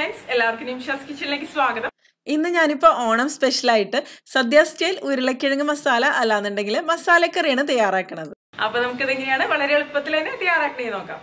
friends എല്ലാവർക്കും നിമിഷാസ് കിച്ചണിലേക്ക് സ്വാഗതം ഇന്ന് ഞാനിപ്പോൾ ഓണം സ്പെഷ്യലായിട്ട് സദ്യ സ്റ്റൈൽ ഉരുളക്കിഴങ്ങ് മസാല അല്ലാന്നുണ്ടെങ്കിൽ മസാലക്കറിയാണ് തയ്യാറാക്കുന്നത് അപ്പൊ നമുക്ക് ഇതെങ്ങനെയാണ് വളരെ എളുപ്പത്തിൽ തന്നെ തയ്യാറാക്കണേ നോക്കാം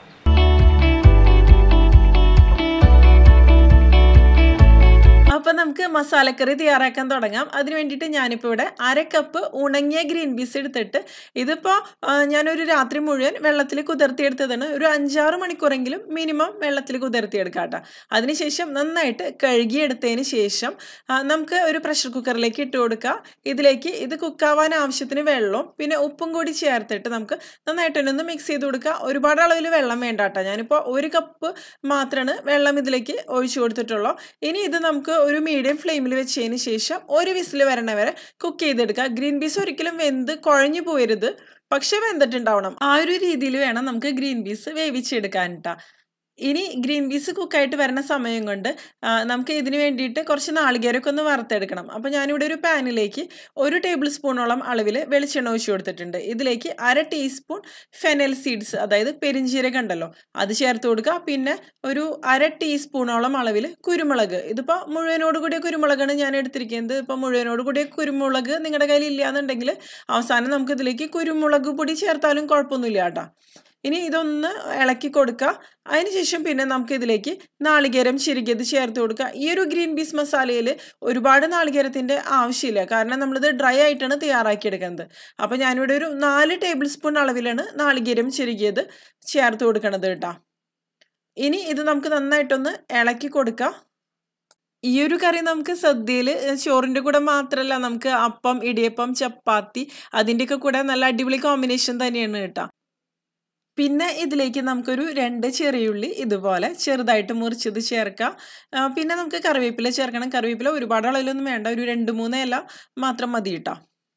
അപ്പം നമുക്ക് മസാലക്കറി തയ്യാറാക്കാൻ തുടങ്ങാം അതിന് വേണ്ടിയിട്ട് ഞാനിപ്പോൾ ഇവിടെ അര കപ്പ് ഉണങ്ങിയ ഗ്രീൻ പീസ് എടുത്തിട്ട് ഇതിപ്പോൾ ഞാനൊരു രാത്രി മുഴുവൻ വെള്ളത്തിൽ കുതിർത്തിയെടുത്തതാണ് ഒരു അഞ്ചാറ് മണിക്കൂറെങ്കിലും മിനിമം വെള്ളത്തിൽ കുതിർത്തിയെടുക്കാം കേട്ടോ അതിനുശേഷം നന്നായിട്ട് കഴുകിയെടുത്തതിന് ശേഷം ആ, നമുക്ക് ഒരു പ്രഷർ കുക്കറിലേക്ക് ഇട്ട് കൊടുക്കുക ഇതിലേക്ക് ഇത് കുക്കാവാൻ ആവശ്യത്തിന് വെള്ളവും പിന്നെ ഉപ്പും കൂടി ചേർത്തിട്ട് നമുക്ക് നന്നായിട്ട് തന്നെ ഒന്ന് മിക്സ് ചെയ്ത് കൊടുക്കുക ഒരുപാട് അളവിൽ വെള്ളം വേണ്ട കേട്ടോ ഞാനിപ്പോൾ ഒരു കപ്പ് മാത്രമാണ് വെള്ളം ഇതിലേക്ക് ഒഴിച്ചു കൊടുത്തിട്ടുള്ളൂ ഇനി ഇത് നമുക്ക് ഒരു മീഡിയം ഫ്ലെയിമിൽ വെച്ചതിന് ശേഷം ഒരു വിസിൽ വരണ വരെ കുക്ക് ചെയ്തെടുക്കുക ഗ്രീൻ പീസ് ഒരിക്കലും വെന്ത് കുഴഞ്ഞു പോയരുത് പക്ഷെ വെന്തിട്ടുണ്ടാവണം ആ ഒരു രീതിയിൽ വേണം നമുക്ക് ഗ്രീൻ പീസ് വേവിച്ചെടുക്കാൻ കേട്ടോ ഇനി ഗ്രീൻ പീസ് കുക്കായിട്ട് വരുന്ന സമയം കൊണ്ട് ആ, നമുക്ക് ഇതിന് വേണ്ടിയിട്ട് കുറച്ച് നാളികേരമൊക്കെ ഒന്ന് വറുത്തെടുക്കണം അപ്പോൾ ഞാനിവിടെ ഒരു പാനിലേക്ക് ഒരു ടേബിൾ സ്പൂണോളം അളവിൽ വെളിച്ചെണ്ണ ഒഴിച്ചു കൊടുത്തിട്ടുണ്ട് ഇതിലേക്ക് അര ടീസ്പൂൺ ഫെനൽ സീഡ്സ് അതായത് പെരിഞ്ചീരകം ഉണ്ടല്ലോ അത് ചേർത്ത് കൊടുക്കുക പിന്നെ ഒരു അര ടീസ്പൂണോളം അളവിൽ കുരുമുളക് ഇതിപ്പോൾ മുഴുവനോട് കൂടിയ കുരുമുളകാണ് ഞാൻ എടുത്തിരിക്കുന്നത് ഇപ്പോൾ മുഴുവനോട് കൂടിയ കുരുമുളക് നിങ്ങളുടെ കയ്യിൽ ഇല്ലയെന്നുണ്ടെങ്കിൽ അവസാനം നമുക്ക് ഇതിലേക്ക് കുരുമുളക് പൊടി ചേർത്താലും കുഴപ്പമൊന്നുമില്ല കേട്ടോ ഇനി ഇതൊന്ന് ഇളക്കി കൊടുക്കുക അതിനുശേഷം പിന്നെ നമുക്ക് ഇതിലേക്ക് നാളികേരം ചിരുകിയത് ചേർത്ത് കൊടുക്കുക ഈ ഒരു ഗ്രീൻ പീസ് മസാലയിൽ ഒരുപാട് നാളികേരത്തിൻ്റെ ആവശ്യമില്ല കാരണം നമ്മളിത് ഡ്രൈ ആയിട്ടാണ് തയ്യാറാക്കിയെടുക്കുന്നത് അപ്പോൾ ഞാനിവിടെ ഒരു നാല് ടേബിൾ സ്പൂൺ അളവിലാണ് നാളികേരം ചിരുകിയത് ചേർത്ത് കൊടുക്കണത് കേട്ടോ ഇനി ഇത് നമുക്ക് നന്നായിട്ടൊന്ന് ഇളക്കി കൊടുക്കാം ഈ ഒരു കറി നമുക്ക് സദ്യയിൽ ചോറിൻ്റെ കൂടെ മാത്രമല്ല നമുക്ക് അപ്പം ഇടിയപ്പം ചപ്പാത്തി അതിൻ്റെയൊക്കെ കൂടെ നല്ല അടിപൊളി കോമ്പിനേഷൻ തന്നെയാണ് കേട്ടോ പിന്നെ ഇതിലേക്ക് നമുക്കൊരു രണ്ട് ചെറിയുള്ളി ഇതുപോലെ ചെറുതായിട്ട് മുറിച്ചത് ചേർക്കാം ആ, പിന്നെ നമുക്ക് കറിവേപ്പില ചേർക്കണം കറിവേപ്പില ഒരുപാട് അളവിലൊന്നും വേണ്ട ഒരു രണ്ട് മൂന്ന് ഇല മാത്രം മതി കേട്ടോ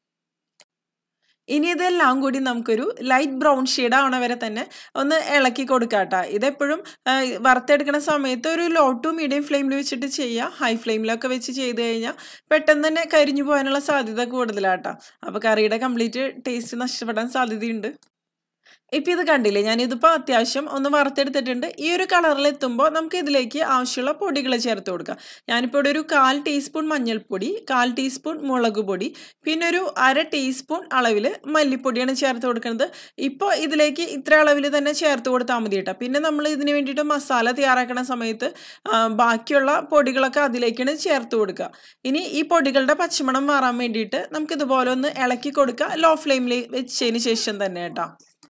ഇനി ഇതെല്ലാം കൂടി നമുക്കൊരു ലൈറ്റ് ബ്രൗൺ ഷെയ്ഡ് ആവണ വരെ തന്നെ ഒന്ന് ഇളക്കി കൊടുക്കാം കേട്ടോ ഇതെപ്പോഴും ആ, വറുത്തെടുക്കുന്ന സമയത്ത് ഒരു ലോ ടു മീഡിയം ഫ്ലെയിമിൽ വെച്ചിട്ട് ചെയ്യുക ഹൈ ഫ്ലെയിമിലൊക്കെ വെച്ച് ചെയ്ത് കഴിഞ്ഞാൽ പെട്ടെന്ന് തന്നെ കരിഞ്ഞു പോകാനുള്ള സാധ്യത കൂടുതലാട്ടോ അപ്പോൾ കറിയുടെ കംപ്ലീറ്റ് ടേസ്റ്റ് നഷ്ടപ്പെടാൻ സാധ്യതയുണ്ട് ഇപ്പം ഇത് കണ്ടില്ലേ ഞാനിതിപ്പോൾ അത്യാവശ്യം ഒന്ന് വറുത്തെടുത്തിട്ടുണ്ട് ഈ ഒരു കളറിൽ എത്തുമ്പോൾ നമുക്ക് ഇതിലേക്ക് ആവശ്യമുള്ള പൊടികൾ ചേർത്ത് കൊടുക്കാം ഞാനിപ്പോൾ ഇവിടെ ഒരു കാൽ ടീസ്പൂൺ മഞ്ഞൾപ്പൊടി കാൽ ടീസ്പൂൺ മുളക് പൊടി പിന്നെ ഒരു അര ടീസ്പൂൺ അളവിൽ മല്ലിപ്പൊടിയാണ് ചേർത്ത് കൊടുക്കുന്നത് ഇപ്പോൾ ഇതിലേക്ക് ഇത്ര അളവിൽ തന്നെ ചേർത്ത് കൊടുത്താൽ മതി കേട്ടോ പിന്നെ നമ്മൾ ഇതിന് വേണ്ടിയിട്ട് മസാല തയ്യാറാക്കുന്ന സമയത്ത് ആ, ബാക്കിയുള്ള പൊടികളൊക്കെ അതിലേക്കാണ് ചേർത്ത് കൊടുക്കുക ഇനി ഈ പൊടികളുടെ പച്ചമണം മാറാൻ വേണ്ടിയിട്ട് നമുക്ക് ഇതുപോലെ ഒന്ന് ഇളക്കി കൊടുക്കുക ലോ ഫ്ലെയിമിൽ വെച്ചതിന് ശേഷം തന്നെ കേട്ടോ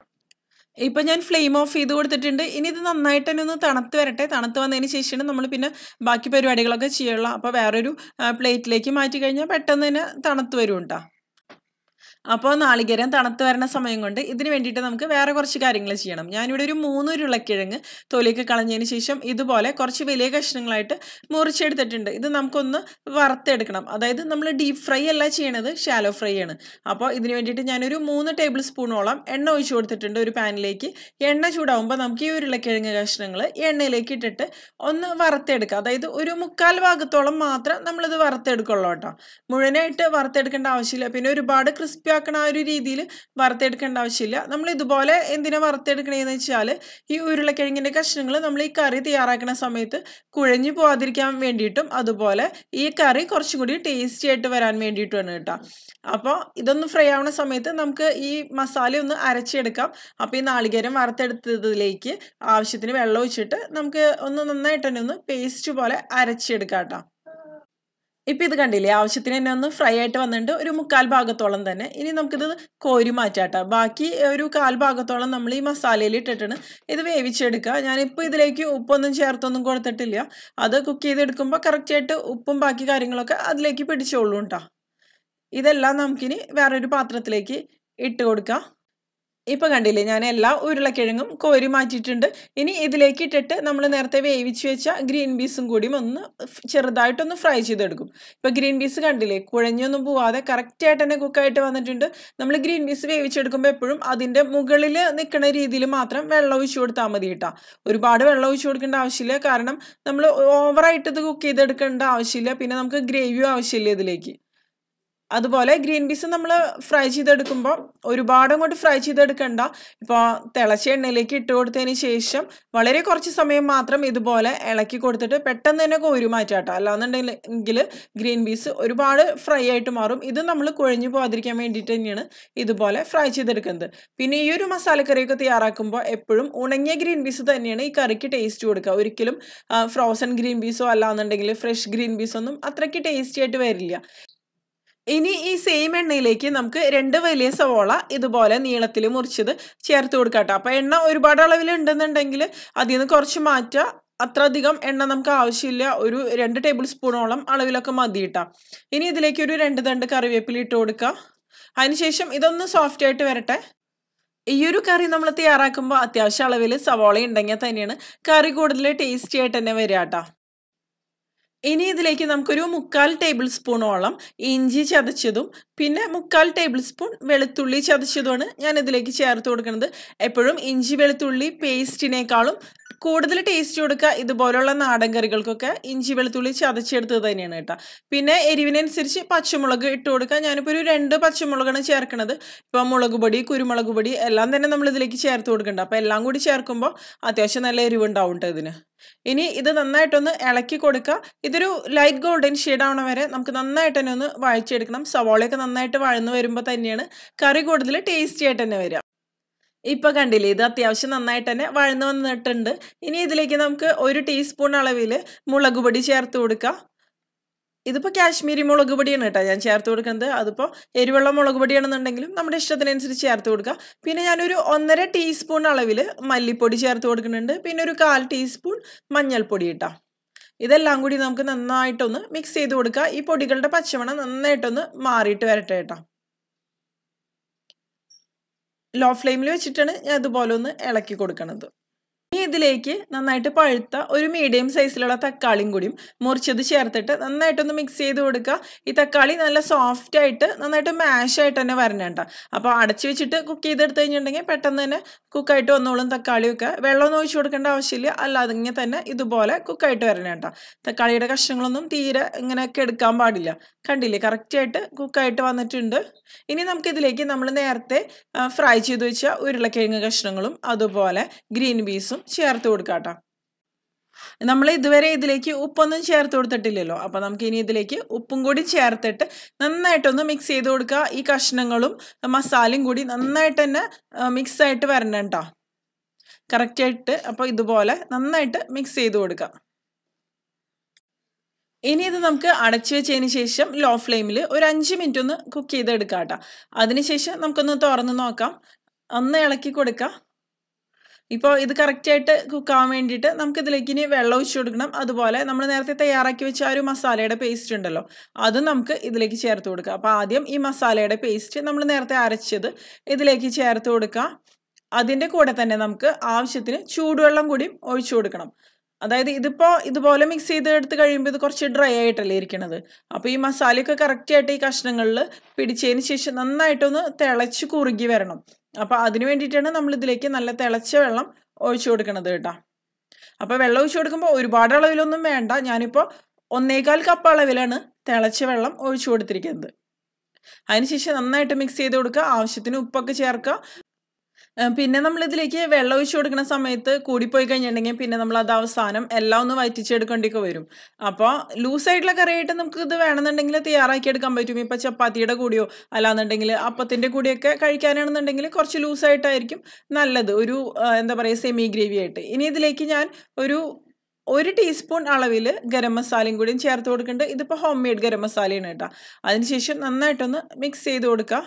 ഇപ്പം ഞാൻ ഫ്ലെയിം ഓഫ് ചെയ്ത് കൊടുത്തിട്ടുണ്ട് ഇനി ഇത് നന്നായിട്ട് തന്നെ ഒന്ന് തണുത്ത് വരട്ടെ തണുത്ത് വന്നതിന് ശേഷമാണ് നമ്മൾ പിന്നെ ബാക്കി പരിപാടികളൊക്കെ ചെയ്യുള്ളൂ അപ്പോൾ വേറൊരു പ്ലേറ്റിലേക്ക് മാറ്റി കഴിഞ്ഞാൽ പെട്ടെന്ന് തന്നെ തണുത്ത് വരും കേട്ടോ അപ്പോൾ നാളികേരം തണുത്ത് വരുന്ന സമയം കൊണ്ട് ഇതിന് വേണ്ടിയിട്ട് നമുക്ക് വേറെ കുറച്ച് കാര്യങ്ങൾ ചെയ്യണം ഞാനിവിടെ ഒരു മൂന്ന് ഉരുളക്കിഴങ്ങ് തൊലിയൊക്കെ കളഞ്ഞതിന് ശേഷം ഇതുപോലെ കുറച്ച് വലിയ കഷ്ണങ്ങളായിട്ട് മുറിച്ചെടുത്തിട്ടുണ്ട് ഇത് നമുക്കൊന്ന് വറുത്തെടുക്കണം അതായത് നമ്മൾ ഡീപ്പ് ഫ്രൈ അല്ല ചെയ്യണത് ഷാലോ ഫ്രൈ ആണ് അപ്പോൾ ഇതിന് വേണ്ടിയിട്ട് ഞാനൊരു മൂന്ന് ടേബിൾ സ്പൂണോളം എണ്ണ ഒഴിച്ചു കൊടുത്തിട്ടുണ്ട് ഒരു പാനിലേക്ക് എണ്ണ ചൂടാവുമ്പോൾ നമുക്ക് ഈ ഉരുളക്കിഴങ്ങ് കഷ്ണങ്ങൾ എണ്ണയിലേക്ക് ഇട്ടിട്ട് ഒന്ന് വറുത്തെടുക്കുക അതായത് ഒരു മുക്കാൽ ഭാഗത്തോളം മാത്രം നമ്മളിത് വറുത്തെടുക്കുള്ളൂ കേട്ടോ മുഴുവനായിട്ട് വറുത്തെടുക്കേണ്ട ആവശ്യമില്ല പിന്നെ ഒരുപാട് ക്രിസ്പി ആക്കണ ആ ഒരു രീതിയിൽ വറുത്തെടുക്കേണ്ട ആവശ്യമില്ല നമ്മൾ ഇതുപോലെ എന്തിനാ വറുത്തെടുക്കണേന്ന് വെച്ചാൽ ഈ ഉരുളക്കിഴങ്ങിൻ്റെ കഷ്ണങ്ങൾ നമ്മൾ ഈ കറി തയ്യാറാക്കുന്ന സമയത്ത് കുഴഞ്ഞു പോകാതിരിക്കാൻ വേണ്ടിയിട്ടും അതുപോലെ ഈ കറി കുറച്ചും കൂടി ടേസ്റ്റി ആയിട്ട് വരാൻ വേണ്ടിയിട്ടുമാണ് കേട്ടോ അപ്പോൾ ഇതൊന്ന് ഫ്രൈ ആവുന്ന സമയത്ത് നമുക്ക് ഈ മസാല ഒന്ന് അരച്ചെടുക്കാം അപ്പോൾ ഈ നാളികേരം വറുത്തെടുത്തതിലേക്ക് ആവശ്യത്തിന് വെള്ളം ഒഴിച്ചിട്ട് നമുക്ക് ഒന്ന് നന്നായിട്ട് തന്നെ ഒന്ന് പേസ്റ്റ് പോലെ അരച്ചെടുക്കാം കേട്ടോ ഇപ്പം ഇത് കണ്ടില്ലേ ആവശ്യത്തിന് തന്നെ ഒന്ന് ഫ്രൈ ആയിട്ട് വന്നിട്ടുണ്ട് ഒരു മുക്കാൽ ഭാഗത്തോളം തന്നെ ഇനി നമുക്കിത് കോരി മാറ്റാട്ടോ ബാക്കി ഒരു കാൽ ഭാഗത്തോളം നമ്മൾ ഈ മസാലയിൽ ഇട്ടിട്ടാണ് ഇത് വേവിച്ചെടുക്കുക ഞാനിപ്പോൾ ഇതിലേക്ക് ഉപ്പൊന്നും ചേർത്തൊന്നും കൊടുത്തിട്ടില്ല അത് കുക്ക് ചെയ്തെടുക്കുമ്പോൾ കറക്റ്റായിട്ട് ഉപ്പും ബാക്കി കാര്യങ്ങളൊക്കെ അതിലേക്ക് പിടിച്ചോളൂ കേട്ടോ ഇതെല്ലാം നമുക്കിനി വേറൊരു പാത്രത്തിലേക്ക് ഇട്ട് കൊടുക്കാം ഇപ്പം കണ്ടില്ലേ ഞാൻ എല്ലാ ഉരുളക്കിഴങ്ങും കോരി മാറ്റിയിട്ടുണ്ട് ഇനി ഇതിലേക്ക് ഇട്ടിട്ട് നമ്മൾ നേരത്തെ വേവിച്ച് വെച്ച ഗ്രീൻ പീസും കൂടിയും ഒന്ന് ഫ് ചെറുതായിട്ടൊന്ന് ഫ്രൈ ചെയ്തെടുക്കും ഇപ്പം ഗ്രീൻ പീസ് കണ്ടില്ലേ കുഴഞ്ഞൊന്നും പോവാതെ കറക്റ്റായിട്ട് തന്നെ കുക്കായിട്ട് വന്നിട്ടുണ്ട് നമ്മൾ ഗ്രീൻ പീസ് വേവിച്ചെടുക്കുമ്പോൾ എപ്പോഴും അതിൻ്റെ മുകളിൽ നിൽക്കുന്ന രീതിയിൽ മാത്രം വെള്ളം ഒഴിച്ചു കൊടുത്താൽ മതി കേട്ടോ ഒരുപാട് വെള്ളം ഒഴിച്ചു കൊടുക്കേണ്ട ആവശ്യമില്ല കാരണം നമ്മൾ ഓവറായിട്ട് ഇത് കുക്ക് ചെയ്തെടുക്കേണ്ട ആവശ്യമില്ല പിന്നെ നമുക്ക് ഗ്രേവിയും ആവശ്യമില്ല ഇതിലേക്ക് അതുപോലെ ഗ്രീൻ പീസ് നമ്മൾ ഫ്രൈ ചെയ്തെടുക്കുമ്പോൾ ഒരുപാട് അങ്ങോട്ട് ഫ്രൈ ചെയ്തെടുക്കണ്ട ഇപ്പോൾ തിളച്ച എണ്ണയിലേക്ക് ഇട്ട് കൊടുത്തതിന് ശേഷം വളരെ കുറച്ച് സമയം മാത്രം ഇതുപോലെ ഇളക്കി കൊടുത്തിട്ട് പെട്ടെന്ന് തന്നെ കോരി മാറ്റാട്ടോ അല്ലാന്നുണ്ടെങ്കിൽ ഗ്രീൻ പീസ് ഒരുപാട് ഫ്രൈ ആയിട്ട് മാറും ഇത് നമ്മൾ കുഴഞ്ഞു പോകാതിരിക്കാൻ വേണ്ടിയിട്ട് തന്നെയാണ് ഇതുപോലെ ഫ്രൈ ചെയ്തെടുക്കുന്നത് പിന്നെ ഈ ഒരു മസാലക്കറിയൊക്കെ തയ്യാറാക്കുമ്പോൾ എപ്പോഴും ഉണങ്ങിയ ഗ്രീൻ പീസ് തന്നെയാണ് ഈ കറിക്ക് ടേസ്റ്റ് കൊടുക്കുക ഒരിക്കലും ഫ്രോസൺ ഗ്രീൻ പീസോ അല്ലാന്നുണ്ടെങ്കിൽ ഫ്രഷ് ഗ്രീൻ പീസൊന്നും അത്രയ്ക്ക് ടേസ്റ്റി ആയിട്ട് വരില്ല ഇനി ഈ സെയിം എണ്ണയിലേക്ക് നമുക്ക് രണ്ട് വലിയ സവോള ഇതുപോലെ നീളത്തിൽ മുറിച്ചത് ചേർത്ത് കൊടുക്കാട്ടോ അപ്പോൾ എണ്ണ ഒരുപാട് അളവിൽ ഉണ്ടെന്നുണ്ടെങ്കിൽ അതിൽ നിന്ന് കുറച്ച് മാറ്റുക അത്ര അധികം എണ്ണ നമുക്ക് ആവശ്യമില്ല ഒരു രണ്ട് ടേബിൾ സ്പൂണോളം അളവിലൊക്കെ മതി കേട്ടോ ഇനി ഇതിലേക്ക് ഒരു രണ്ട് തണ്ട് കറിവേപ്പില ഇട്ട് കൊടുക്കുക അതിനുശേഷം ഇതൊന്ന് സോഫ്റ്റ് ആയിട്ട് വരട്ടെ ഈ ഒരു കറി നമ്മൾ തയ്യാറാക്കുമ്പോൾ അത്യാവശ്യം അളവിൽ സവോള ഉണ്ടെങ്കിൽ തന്നെയാണ് കറി കൂടുതൽ ടേസ്റ്റി ആയിട്ട് തന്നെ വരിക കേട്ടോ ഇനി ഇതിലേക്ക് നമുക്കൊരു മുക്കാൽ ടേബിൾ സ്പൂണോളം ഇഞ്ചി ചതച്ചതും പിന്നെ മുക്കാൽ ടേബിൾ സ്പൂൺ വെളുത്തുള്ളി ചതച്ചതുമാണ് ഞാൻ ഇതിലേക്ക് ചേർത്ത് കൊടുക്കുന്നത് എപ്പോഴും ഇഞ്ചി വെളുത്തുള്ളി പേസ്റ്റിനേക്കാളും കൂടുതൽ ടേസ്റ്റ് കൊടുക്കുക ഇതുപോലുള്ള നാടൻ കറികൾക്കൊക്കെ ഇഞ്ചി വെളുത്തുള്ളി ചതച്ചെടുത്തത് തന്നെയാണ് കേട്ടോ പിന്നെ എരിവിനനുസരിച്ച് പച്ചമുളക് ഇട്ട് കൊടുക്കുക ഞാനിപ്പോൾ ഒരു രണ്ട് പച്ചമുളകാണ് ചേർക്കുന്നത് ഇപ്പോൾ മുളക് പൊടി കുരുമുളക് പൊടി എല്ലാം തന്നെ നമ്മൾ ഇതിലേക്ക് ചേർത്ത് കൊടുക്കുന്നുണ്ട് അപ്പോൾ എല്ലാം കൂടി ചേർക്കുമ്പോൾ അത്യാവശ്യം നല്ല എരിവുണ്ടാവും കേട്ടോ ഇതിന് ഇനി ഇത് നന്നായിട്ടൊന്ന് ഇളക്കി കൊടുക്കുക ഇതൊരു ലൈറ്റ് ഗോൾഡൻ ഷെയ്ഡ് ആവണ വരെ നമുക്ക് നന്നായിട്ട് തന്നെ ഒന്ന് വഴച്ചെടുക്കണം സവോളയൊക്കെ നന്നായിട്ട് വഴന്ന് വരുമ്പോൾ തന്നെയാണ് കറി കൂടുതൽ ടേസ്റ്റി ആയിട്ട് തന്നെ വരിക ഇപ്പൊ കണ്ടില്ലേ ഇത് അത്യാവശ്യം നന്നായിട്ട് തന്നെ വഴന്ന് വന്നിട്ടുണ്ട് ഇനി ഇതിലേക്ക് നമുക്ക് ഒരു ടീസ്പൂൺ അളവിൽ മുളക് പൊടി ചേർത്ത് കൊടുക്കാം ഇതിപ്പോൾ കാശ്മീരി മുളക് പൊടിയാണ് കേട്ടോ ഞാൻ ചേർത്ത് കൊടുക്കുന്നത് അതിപ്പോൾ എരിവെള്ള മുളക് പൊടിയാണെന്നുണ്ടെങ്കിലും നമ്മുടെ ഇഷ്ടത്തിനനുസരിച്ച് ചേർത്ത് കൊടുക്കുക പിന്നെ ഞാനൊരു ഒന്നര ടീസ്പൂൺ അളവിൽ മല്ലിപ്പൊടി ചേർത്ത് കൊടുക്കുന്നുണ്ട് പിന്നെ ഒരു കാൽ ടീസ്പൂൺ മഞ്ഞൾപ്പൊടി ഇട്ടാം ഇതെല്ലാം കൂടി നമുക്ക് നന്നായിട്ടൊന്ന് മിക്സ് ചെയ്ത് കൊടുക്കുക ഈ പൊടികളുടെ പച്ചമണം നന്നായിട്ടൊന്ന് മാറിയിട്ട് വരട്ടെ കേട്ടോ ലോ ഫ്ലെയിമിൽ വെച്ചിട്ടാണ് ഞാൻ ഇതുപോലെ ഒന്ന് ഇളക്കി കൊടുക്കണത് ഇനി ഇതിലേക്ക് നന്നായിട്ട് പഴുത്ത ഒരു മീഡിയം സൈസിലുള്ള തക്കാളിയും കൂടിയും മുറിച്ചത് ചേർത്തിട്ട് നന്നായിട്ടൊന്ന് മിക്സ് ചെയ്ത് കൊടുക്കുക ഈ തക്കാളി നല്ല സോഫ്റ്റ് ആയിട്ട് നന്നായിട്ട് മാഷ് ആയിട്ട് തന്നെ വരണം കേട്ടോ അപ്പോൾ അടച്ചു വെച്ചിട്ട് കുക്ക് ചെയ്തെടുത്ത് കഴിഞ്ഞിട്ടുണ്ടെങ്കിൽ പെട്ടെന്ന് തന്നെ കുക്കായിട്ട് വന്നോളും തക്കാളിയൊക്കെ വെള്ളമൊന്നും ഒഴിച്ചു കൊടുക്കേണ്ട ആവശ്യമില്ല അല്ലാതെ ഇങ്ങനെ തന്നെ ഇതുപോലെ കുക്കായിട്ട് വരണം കേട്ടോ തക്കാളിയുടെ കഷ്ണങ്ങളൊന്നും തീരെ ഇങ്ങനെയൊക്കെ എടുക്കാൻ പാടില്ല കണ്ടില്ലേ കറക്റ്റായിട്ട് കുക്കായിട്ട് വന്നിട്ടുണ്ട് ഇനി നമുക്കിതിലേക്ക് നമ്മൾ നേരത്തെ ഫ്രൈ ചെയ്ത് വെച്ച ഉരുളക്കിഴങ്ങ് കഷ്ണങ്ങളും അതുപോലെ ഗ്രീൻ പീസും ചേർത്ത് കൊടുക്കാം കേട്ടോ നമ്മൾ ഇതുവരെ ഇതിലേക്ക് ഉപ്പൊന്നും ചേർത്ത് കൊടുത്തിട്ടില്ലല്ലോ അപ്പോൾ നമുക്ക് ഇനി ഇതിലേക്ക് ഉപ്പും കൂടി ചേർത്തിട്ട് നന്നായിട്ടൊന്ന് മിക്സ് ചെയ്ത് കൊടുക്കുക ഈ കഷ്ണങ്ങളും മസാലയും കൂടി നന്നായിട്ട് തന്നെ മിക്സ് ആയിട്ട് വരണം കേട്ടോ കറക്റ്റായിട്ട് അപ്പോൾ ഇതുപോലെ നന്നായിട്ട് മിക്സ് ചെയ്ത് കൊടുക്കുക ഇനി ഇത് നമുക്ക് അടച്ചു വെച്ചതിന് ശേഷം ലോ ഫ്ലെയിമിൽ ഒരു അഞ്ച് മിനിറ്റ് ഒന്ന് കുക്ക് ചെയ്തെടുക്കാം കേട്ടോ അതിനുശേഷം നമുക്കൊന്ന് തുറന്ന് നോക്കാം ഒന്ന് ഇളക്കി കൊടുക്കാം ഇപ്പോൾ ഇത് കറക്റ്റായിട്ട് കുക്കാവാൻ വേണ്ടിയിട്ട് നമുക്ക് ഇതിലേക്ക് ഇനി വെള്ളം ഒഴിച്ചു കൊടുക്കണം അതുപോലെ നമ്മൾ നേരത്തെ തയ്യാറാക്കി വെച്ച ആ ഒരു മസാലയുടെ പേസ്റ്റ് ഉണ്ടല്ലോ അത് നമുക്ക് ഇതിലേക്ക് ചേർത്ത് കൊടുക്കുക അപ്പോൾ ആദ്യം ഈ മസാലയുടെ പേസ്റ്റ് നമ്മൾ നേരത്തെ അരച്ചത് ഇതിലേക്ക് ചേർത്ത് കൊടുക്കുക അതിൻ്റെ കൂടെ തന്നെ നമുക്ക് ആവശ്യത്തിന് ചൂടുവെള്ളം കൂടി ഒഴിച്ചു കൊടുക്കണം അതായത് ഇതിപ്പോൾ ഇതുപോലെ മിക്സ് ചെയ്ത് എടുത്ത് കഴിയുമ്പോൾ ഇത് കുറച്ച് ഡ്രൈ ആയിട്ടല്ലേ ഇരിക്കണത് അപ്പോൾ ഈ മസാലയൊക്കെ കറക്റ്റായിട്ട് ഈ കഷ്ണങ്ങളിൽ പിടിച്ചതിന് ശേഷം നന്നായിട്ടൊന്ന് തിളച്ച് കുറുകി വരണം അപ്പോൾ അതിന് വേണ്ടിയിട്ടാണ് നമ്മൾ ഇതിലേക്ക് നല്ല തിളച്ച വെള്ളം ഒഴിച്ചു കൊടുക്കണത് കേട്ടോ അപ്പോൾ വെള്ളം ഒഴിച്ചു കൊടുക്കുമ്പോൾ ഒരുപാട് അളവിലൊന്നും വേണ്ട ഞാനിപ്പോൾ ഒന്നേകാൽ കപ്പ് അളവിലാണ് തിളച്ച വെള്ളം ഒഴിച്ചു കൊടുത്തിരിക്കുന്നത് അതിനുശേഷം നന്നായിട്ട് മിക്സ് ചെയ്ത് കൊടുക്കുക ആവശ്യത്തിന് ഉപ്പൊക്കെ ചേർക്കുക പിന്നെ നമ്മൾ ഇതിലേക്ക് വെള്ളം ഒഴിച്ചു കൊടുക്കുന്ന സമയത്ത് കൂടിപ്പോയി കഴിഞ്ഞിട്ടുണ്ടെങ്കിൽ പിന്നെ നമ്മൾ അത് അവസാനം എല്ലാം ഒന്ന് വറ്റിച്ചെടുക്കേണ്ടിയൊക്കെ വരും അപ്പോൾ ലൂസായിട്ടുള്ള കറിയായിട്ട് നമുക്ക് ഇത് വേണമെന്നുണ്ടെങ്കിൽ തയ്യാറാക്കി എടുക്കാൻ പറ്റും ഇപ്പോൾ ചപ്പാത്തിയുടെ കൂടിയോ അല്ലാന്നുണ്ടെങ്കിൽ അപ്പത്തിൻ്റെ കൂടിയൊക്കെ കഴിക്കാനാണെന്നുണ്ടെങ്കിൽ കുറച്ച് ലൂസായിട്ടായിരിക്കും നല്ലത് ഒരു എന്താ പറയുക സെമി ഗ്രേവി ആയിട്ട് ഇനി ഇതിലേക്ക് ഞാൻ ഒരു ഒരു ടീസ്പൂൺ അളവിൽ ഗരം മസാലയും കൂടിയും ചേർത്ത് കൊടുക്കുന്നുണ്ട് ഇതിപ്പോൾ ഹോം മെയ്ഡ് ഗരം മസാലയാണ് കേട്ടോ അതിനുശേഷം നന്നായിട്ടൊന്ന് മിക്സ് ചെയ്ത് കൊടുക്കുക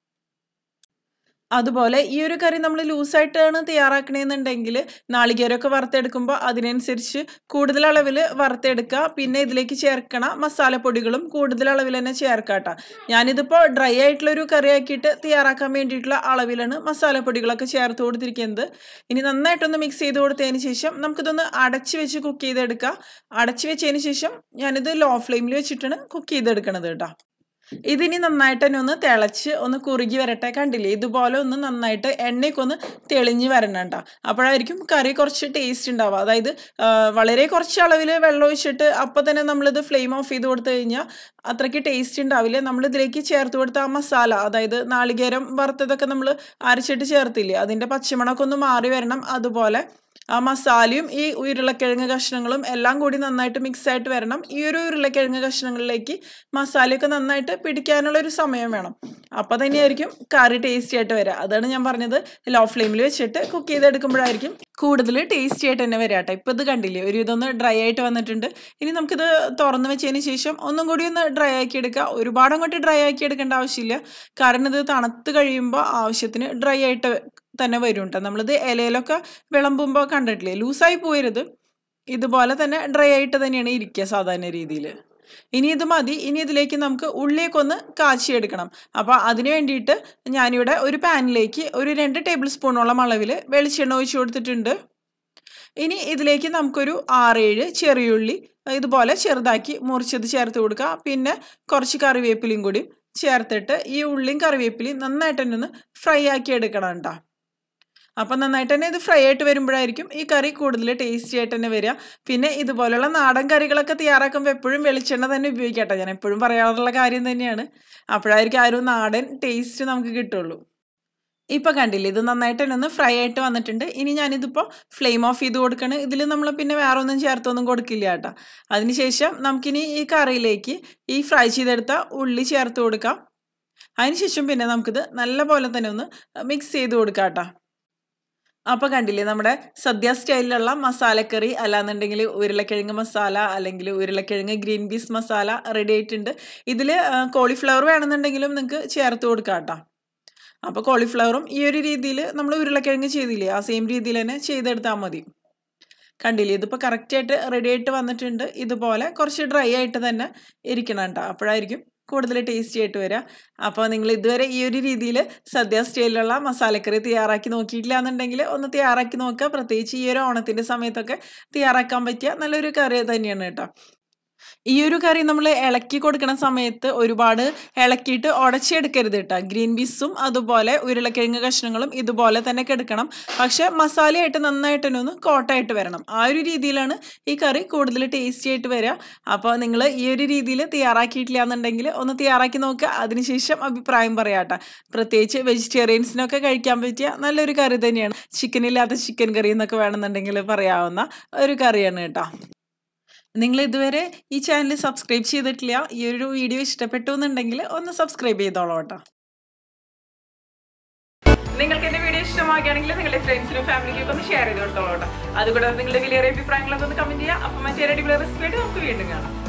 അതുപോലെ ഈ ഒരു കറി നമ്മൾ ലൂസായിട്ടാണ് തയ്യാറാക്കണമെന്നുണ്ടെങ്കിൽ നാളികേരമൊക്കെ വറുത്തെടുക്കുമ്പോൾ അതിനനുസരിച്ച് കൂടുതൽ അളവിൽ വറുത്തെടുക്കുക പിന്നെ ഇതിലേക്ക് ചേർക്കണ മസാലപ്പൊടികളും കൂടുതൽ അളവിൽ തന്നെ ചേർക്കാട്ടോ ഞാനിതിപ്പോൾ ഡ്രൈ ആയിട്ടുള്ളൊരു കറി ആക്കിയിട്ട് തയ്യാറാക്കാൻ വേണ്ടിയിട്ടുള്ള അളവിലാണ് മസാലപ്പൊടികളൊക്കെ ചേർത്ത് കൊടുത്തിരിക്കുന്നത് ഇനി നന്നായിട്ടൊന്ന് മിക്സ് ചെയ്ത് കൊടുത്തതിന് ശേഷം നമുക്കിതൊന്ന് അടച്ച് വെച്ച് കുക്ക് ചെയ്തെടുക്കുക അടച്ച് വെച്ചതിന് ശേഷം ഞാനിത് ലോ ഫ്ലെയിമിൽ വെച്ചിട്ടാണ് കുക്ക് ചെയ്തെടുക്കണത് കേട്ടോ ഇതിനി നന്നായിട്ട് തന്നെ ഒന്ന് തിളച്ച് ഒന്ന് കുറുകി വരട്ടെ കണ്ടില്ലേ ഇതുപോലെ ഒന്ന് നന്നായിട്ട് എണ്ണയൊക്കെ ഒന്ന് തെളിഞ്ഞ് വരണം കേട്ടോ അപ്പോഴായിരിക്കും കറി കുറച്ച് ടേസ്റ്റ് ഉണ്ടാവുക അതായത് വളരെ കുറച്ച് അളവിൽ വെള്ളം ഒഴിച്ചിട്ട് അപ്പോൾ തന്നെ നമ്മളിത് ഫ്ലെയിം ഓഫ് ചെയ്ത് കൊടുത്തു കഴിഞ്ഞാൽ അത്രയ്ക്ക് ടേസ്റ്റ് ഉണ്ടാവില്ല നമ്മൾ ഇതിലേക്ക് ചേർത്ത് കൊടുത്ത ആ മസാല അതായത് നാളികേരം വറുത്തതൊക്കെ നമ്മൾ അരച്ചിട്ട് ചേർത്തില്ലേ അതിൻ്റെ പച്ചമണമൊക്കെ ഒന്ന് മാറി വരണം അതുപോലെ ആ മസാലയും ഈ ഉരുളക്കിഴങ്ങ് കഷ്ണങ്ങളും എല്ലാം കൂടി നന്നായിട്ട് മിക്സ് ആയിട്ട് വരണം ഈ ഒരു ഉരുളക്കിഴങ്ങ് കഷ്ണങ്ങളിലേക്ക് മസാലയൊക്കെ നന്നായിട്ട് പിടിക്കാനുള്ള ഒരു സമയം വേണം അപ്പോൾ തന്നെയായിരിക്കും കറി ടേസ്റ്റി ആയിട്ട് വരിക അതാണ് ഞാൻ പറഞ്ഞത് ലോ ഫ്ലെയിമിൽ വെച്ചിട്ട് കുക്ക് ചെയ്തെടുക്കുമ്പോഴായിരിക്കും കൂടുതൽ ടേസ്റ്റി ആയിട്ട് തന്നെ വരിക കേട്ടോ ഇപ്പോൾ ഇത് കണ്ടില്ലേ ഒരു ഇതൊന്ന് ഡ്രൈ ആയിട്ട് വന്നിട്ടുണ്ട് ഇനി നമുക്കിത് തുറന്ന് വെച്ചതിന് ശേഷം ഒന്നും കൂടി ഒന്ന് ഡ്രൈ ആക്കി എടുക്കുക ഒരുപാട് അങ്ങോട്ട് ഡ്രൈ ആക്കി എടുക്കേണ്ട ആവശ്യമില്ല കാരണം ഇത് തണുത്ത് കഴിയുമ്പോൾ ആവശ്യത്തിന് ഡ്രൈ ആയിട്ട് തന്നെ വരും കേട്ടോ നമ്മളിത് ഇലയിലൊക്കെ വിളമ്പുമ്പോൾ കണ്ടിട്ടില്ലേ ലൂസായി പോയരുത് ഇതുപോലെ തന്നെ ഡ്രൈ ആയിട്ട് തന്നെയാണ് ഇരിക്കുക സാധാരണ രീതിയിൽ ഇനി ഇത് മതി ഇനി ഇതിലേക്ക് നമുക്ക് ഉള്ളിയൊക്കെ ഒന്ന് കാച്ചിയെടുക്കണം അപ്പോൾ അതിന് വേണ്ടിയിട്ട് ഞാനിവിടെ ഒരു പാനിലേക്ക് ഒരു രണ്ട് ടേബിൾ സ്പൂണോളം അളവിൽ വെളിച്ചെണ്ണ ഒഴിച്ചു കൊടുത്തിട്ടുണ്ട് ഇനി ഇതിലേക്ക് നമുക്കൊരു ആറേഴ് ചെറിയുള്ളി ഇതുപോലെ ചെറുതാക്കി മുറിച്ചത് ചേർത്ത് കൊടുക്കുക പിന്നെ കുറച്ച് കറിവേപ്പിലയും കൂടി ചേർത്തിട്ട് ഈ ഉള്ളിയും കറിവേപ്പിലയും നന്നായിട്ട് തന്നെ ഒന്ന് ഫ്രൈ ആക്കി എടുക്കണം കേട്ടോ അപ്പം നന്നായിട്ട് തന്നെ ഇത് ഫ്രൈ ആയിട്ട് വരുമ്പോഴായിരിക്കും ഈ കറി കൂടുതൽ ടേസ്റ്റി ആയിട്ട് തന്നെ വരിക പിന്നെ ഇതുപോലുള്ള നാടൻ കറികളൊക്കെ തയ്യാറാക്കുമ്പോൾ എപ്പോഴും വെളിച്ചെണ്ണ തന്നെ ഉപയോഗിക്കട്ടെ ഞാൻ എപ്പോഴും പറയാറുള്ള കാര്യം തന്നെയാണ് അപ്പോഴായിരിക്കും ആ ഒരു നാടൻ ടേസ്റ്റ് നമുക്ക് കിട്ടുള്ളൂ ഇപ്പൊ കണ്ടില്ലേ ഇത് നന്നായിട്ട് തന്നെ ഒന്ന് ഫ്രൈ ആയിട്ട് വന്നിട്ടുണ്ട് ഇനി ഞാനിതിപ്പോൾ ഫ്ലെയിം ഓഫ് ചെയ്ത് കൊടുക്കണം ഇതിൽ നമ്മൾ പിന്നെ വേറെ ഒന്നും ചേർത്തൊന്നും കൊടുക്കില്ല കേട്ടോ അതിനുശേഷം നമുക്കിനി ഈ കറിയിലേക്ക് ഈ ഫ്രൈ ചെയ്തെടുത്ത ഉള്ളി ചേർത്ത് കൊടുക്കാം അതിനുശേഷം പിന്നെ നമുക്കിത് നല്ല പോലെ തന്നെ ഒന്ന് മിക്സ് ചെയ്ത് കൊടുക്കാം കേട്ടോ അപ്പോൾ കണ്ടില്ലേ നമ്മുടെ സദ്യ സ്റ്റൈലിലുള്ള മസാലക്കറി അല്ലാന്നുണ്ടെങ്കിൽ ഉരുളക്കിഴങ്ങ് മസാല അല്ലെങ്കിൽ ഉരുളക്കിഴങ്ങ് ഗ്രീൻ പീസ് മസാല റെഡി ആയിട്ടുണ്ട് ഇതിൽ കോളിഫ്ലവർ വേണമെന്നുണ്ടെങ്കിലും നിങ്ങൾക്ക് ചേർത്ത് കൊടുക്കാം കേട്ടോ അപ്പോൾ കോളിഫ്ലവറും ഈ ഒരു രീതിയിൽ നമ്മൾ ഉരുളക്കിഴങ്ങ് ചെയ്തില്ലേ ആ സെയിം രീതിയിൽ തന്നെ ചെയ്തെടുത്താൽ മതി കണ്ടില്ലേ ഇതിപ്പോൾ കറക്റ്റായിട്ട് റെഡി ആയിട്ട് വന്നിട്ടുണ്ട് ഇതുപോലെ കുറച്ച് ഡ്രൈ ആയിട്ട് തന്നെ ഇരിക്കണം കേട്ടോ അപ്പോഴായിരിക്കും കൂടുതൽ ടേസ്റ്റി ആയിട്ട് വരിക അപ്പോൾ നിങ്ങൾ ഇതുവരെ ഈ ഒരു രീതിയിൽ സദ്യ സ്റ്റൈലിലുള്ള മസാലക്കറി തയ്യാറാക്കി നോക്കിയിട്ടില്ല എന്നുണ്ടെങ്കിൽ ഒന്ന് തയ്യാറാക്കി നോക്കുക പ്രത്യേകിച്ച് ഈ ഒരു ഓണത്തിൻ്റെ സമയത്തൊക്കെ തയ്യാറാക്കാൻ പറ്റിയ നല്ലൊരു കറി തന്നെയാണ് കേട്ടോ ഈ ഒരു കറി നമ്മൾ ഇളക്കി കൊടുക്കണ സമയത്ത് ഒരുപാട് ഇളക്കിയിട്ട് ഉടച്ചെടുക്കരുത് കേട്ടോ ഗ്രീൻ പീസും അതുപോലെ ഉരുളക്കിഴങ്ങ് കഷ്ണങ്ങളും ഇതുപോലെ തന്നെ കെടുക്കണം പക്ഷെ മസാലയായിട്ട് നന്നായിട്ട് തന്നെ ഒന്ന് കോട്ടായിട്ട് വരണം ആ ഒരു രീതിയിലാണ് ഈ കറി കൂടുതൽ ടേസ്റ്റി ആയിട്ട് വരിക അപ്പോൾ നിങ്ങൾ ഈ ഒരു രീതിയിൽ തയ്യാറാക്കിയിട്ടില്ല എന്നുണ്ടെങ്കിൽ ഒന്ന് തയ്യാറാക്കി നോക്കുക അതിനുശേഷം അഭിപ്രായം പറയാം കേട്ടോ പ്രത്യേകിച്ച് വെജിറ്റേറിയൻസിനൊക്കെ കഴിക്കാൻ പറ്റിയ നല്ലൊരു കറി തന്നെയാണ് ചിക്കൻ ഇല്ലാത്ത ചിക്കൻ കറി എന്നൊക്കെ വേണമെന്നുണ്ടെങ്കിൽ പറയാവുന്ന ഒരു കറിയാണ് കേട്ടോ നിങ്ങൾ ഇതുവരെ ഈ ചാനൽ സബ്സ്ക്രൈബ് ചെയ്തിട്ടില്ല ഈ ഒരു വീഡിയോ ഇഷ്ടപ്പെട്ടു എന്നുണ്ടെങ്കിൽ ഒന്ന് സബ്സ്ക്രൈബ് ചെയ്തോളൂ കേട്ടോ നിങ്ങൾക്ക് എന്റെ വീഡിയോ ഇഷ്ടമാക്കുകയാണെങ്കിൽ നിങ്ങളുടെ ഫ്രണ്ട്സിനും ഫാമിലിക്കും ഒന്ന് ഷെയർ ചെയ്ത് കൊടുത്തോളൂ കേട്ടോ അതുകൂടാതെ നിങ്ങളുടെ വലിയ അഭിപ്രായങ്ങളൊക്കെ ഒന്ന് കമന്റ് ചെയ്യുക അപ്പം മറ്റേ അടിപൊളി റെസിപ്പി ആയിട്ട് നമുക്ക് വീണ്ടും കാണാം